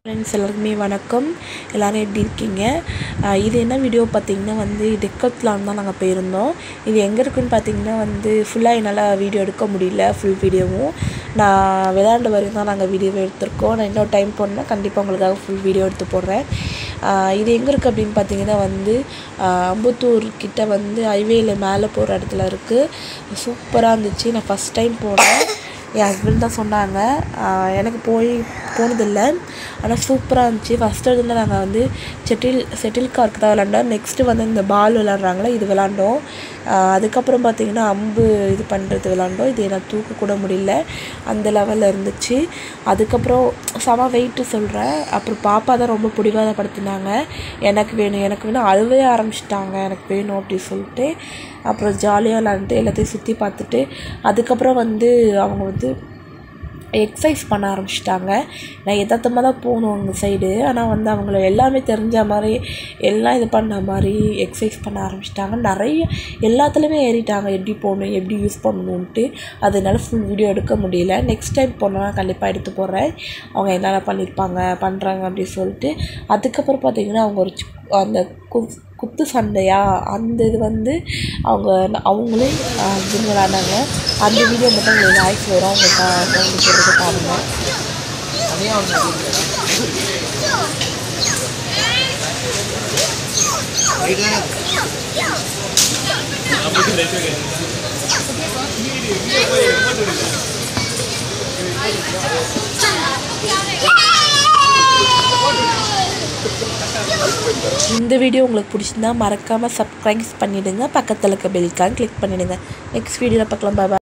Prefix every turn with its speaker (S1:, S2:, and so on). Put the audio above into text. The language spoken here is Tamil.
S1: ஃப்ரெண்ட்ஸ் எல்லாருக்குமே வணக்கம் எல்லோரும் எப்படி இருக்கீங்க ஆஹ் இது என்ன வீடியோ பார்த்தீங்கன்னா வந்து டெக்கத்லான் தான் நாங்கள் போயிருந்தோம் இது எங்கே இருக்குன்னு பார்த்தீங்கன்னா வந்து ஃபுல்லாக என்னால் வீடியோ எடுக்க முடியல ஃபுல் வீடியோவும் நான் விளையாண்டு வரையும் தான் நாங்கள் வீடியோவை எடுத்திருக்கோம் நான் இன்னொரு டைம் போனேன்னா கண்டிப்பாக உங்களுக்காக ஃபுல் வீடியோ எடுத்து போடுறேன் ஆஹ் இது எங்கே இருக்குது அப்படின்னு பார்த்தீங்கன்னா வந்து ஆஹ் அம்பத்தூர் கிட்ட வந்து ஹைவேல மேலே போகிற இடத்துல இருக்குது சூப்பராக இருந்துச்சு நான் ஃபஸ்ட் டைம் போனேன் என் ஹஸ்பண்ட் தான் சொன்னாங்க ஆஹ் எனக்கு போய் போனதில்லை ஆனால் சூப்பராக இருந்துச்சு ஃபஸ்ட்டு இதில் நாங்கள் வந்து செட்டில் செட்டில் கார்க்கு தான் விளாண்டோம் நெக்ஸ்ட்டு வந்து இந்த பால் விளாட்றாங்களே இது விளாண்டோம் ஆஹ் அதுக்கப்புறம் பார்த்தீங்கன்னா அம்பு இது பண்ணுறது விளாண்டோம் இது என்னால் தூக்க கூட முடியல அந்த லெவலில் இருந்துச்சு அதுக்கப்புறம் செம வெயிட்டு சொல்கிறேன் அப்புறம் பாப்பா தான் ரொம்ப பிடிவாதப்படுத்தினாங்க எனக்கு வேணும் எனக்கு வேணும் அழுவே ஆரம்பிச்சிட்டாங்க எனக்கு வேணும் அப்படி சொல்லிட்டு அப்புறம் ஜாலியாக விளாண்டுட்டு எல்லாத்தையும் சுற்றி பார்த்துட்டு அதுக்கப்புறம் வந்து அவங்க வந்து எக்ஸசைஸ் பண்ண ஆரம்பிச்சிட்டாங்க நான் எதார்த்தமாக தான் போகணும் அவங்க சைடு ஆனால் வந்து அவங்கள எல்லாமே தெரிஞ்ச மாதிரி எல்லாம் இது பண்ண மாதிரி எக்ஸசைஸ் பண்ண ஆரம்பிச்சிட்டாங்க நிறைய எல்லாத்துலேயுமே ஏறிட்டாங்க எப்படி போகணும் எப்படி யூஸ் பண்ணணுன்ட்டு அதனால ஃபுல் வீடியோ எடுக்க முடியல நெக்ஸ்ட் டைம் போனோன்னா கண்டிப்பாக எடுத்து போடுறேன் அவங்க என்னென்ன பண்ணியிருப்பாங்க பண்ணுறாங்க அப்படின்னு சொல்லிட்டு அதுக்கப்புறம் பார்த்தீங்கன்னா அவங்க ஒரு சி- அந்த கு குத்து சண்டையா அந்த இது வந்து அவங்க அவங்களே ஹஸ்பண்ட் விளாண்டாங்க அந்த வீடியோ மட்டும் உங்களுக்கு வாய்ஸ் வரும் அவங்க சவுண்டு போடுறது பாருங்கள் இந்த வீடியோ உங்களுக்கு பிடிச்சிருந்தா மறக்காமல் சப்ஸ்கிரைப் பண்ணிவிடுங்க பக்கத்தில் இருக்க பெல்கான் கிளிக் பண்ணிவிடுங்க நெக்ஸ்ட் வீடியோவில் பார்க்கலாம் பாய்